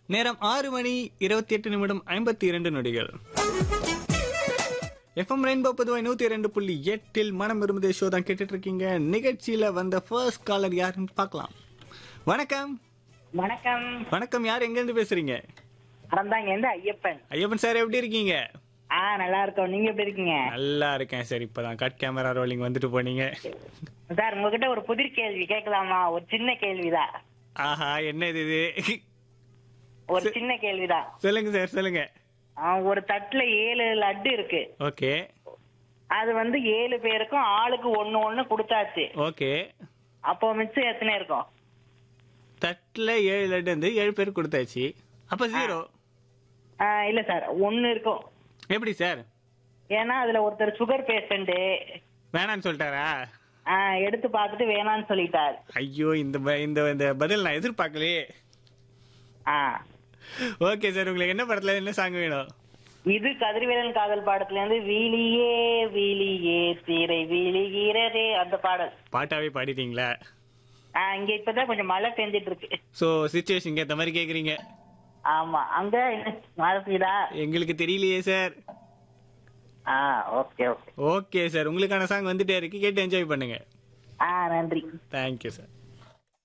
நேரம் ஆறு மணி இருபத்தி எட்டு நிமிடம் ஐம்பத்தி இரண்டு நொடிகள் எஃப்எம் ரெயின்போ பொதுவாக நூத்தி இரண்டு புள்ளி எட்டில் மனம் விரும்புதே ஷோ தான் கேட்டுட்டு இருக்கீங்க நிகழ்ச்சியில வந்த ஃபர்ஸ்ட் காலர் யாருன்னு பார்க்கலாம் வணக்கம் வணக்கம் வணக்கம் யார் எங்க இருந்து பேசுறீங்க அறந்தாங்க இருந்து ஐயப்பன் ஐயப்பன் சார் எப்படி இருக்கீங்க ஆ நல்லா இருக்கோம் நீங்க எப்படி இருக்கீங்க நல்லா இருக்கேன் சார் இப்பதான் கட் கேமரா ரோலிங் வந்துட்டு போனீங்க சார் உங்ககிட்ட ஒரு புதிர் கேள்வி கேட்கலாமா ஒரு சின்ன கேள்விதான் ஆஹா என்ன இது இது ஒரு சின்ன கேள்விதான் சொல்லுங்க சார் சொல்லுங்க ஆ, ஒரு தட்டுல ஏழு லட்டு இருக்கு ஓகே அது வந்து ஏழு பேருக்கும் ஆளுக்கு ஒண்ணு ஒண்ணு கொடுத்தாச்சு ஓகே அப்போ மிச்சம் எத்தனை இருக்கும் தட்டுல ஏழு லட்டு வந்து ஏழு பேர் கொடுத்தாச்சு அப்ப ஜீரோ ஆ, இல்ல சார் ஒண்ணு இருக்கும் எப்படி சார் ஏன்னா அதுல ஒருத்தர் சுகர் பேஷண்ட் வேணான்னு சொல்லிட்டாரா எடுத்து பார்த்துட்டு வேணாம்னு சொல்லிட்டார் ஐயோ இந்த ப- இந்த இந்த பதில் நான் எதிர்பார்க்கலையே ஆ ஓகே சார் உங்களுக்கு என்ன படத்துல என்ன சாங் வேணும் இது கதிர்வேலன் காதல் பாடத்துல இருந்து வீலியே வீலியே தீரை வீழுகிறதே அந்த பாடல் பாட்டாவே பாடிட்டீங்களா ஆ, இங்க இப்பதான் கொஞ்சம் மழை பெஞ்சிட்டு இருக்கு ஸோ சுச்சுவேஷன் ஏற்ற மாதிரி கேக்குறீங்க ஆமா அங்க என்ன மழை பெய்யுதா எங்களுக்கு தெரியலையே sir ah okay okay okay sir உங்களுக்கான சாங் வந்துட்டே இருக்கு கேட்டு என்ஜாய் பண்ணுங்க ஆ நன்றி தேங்க்யூ சார்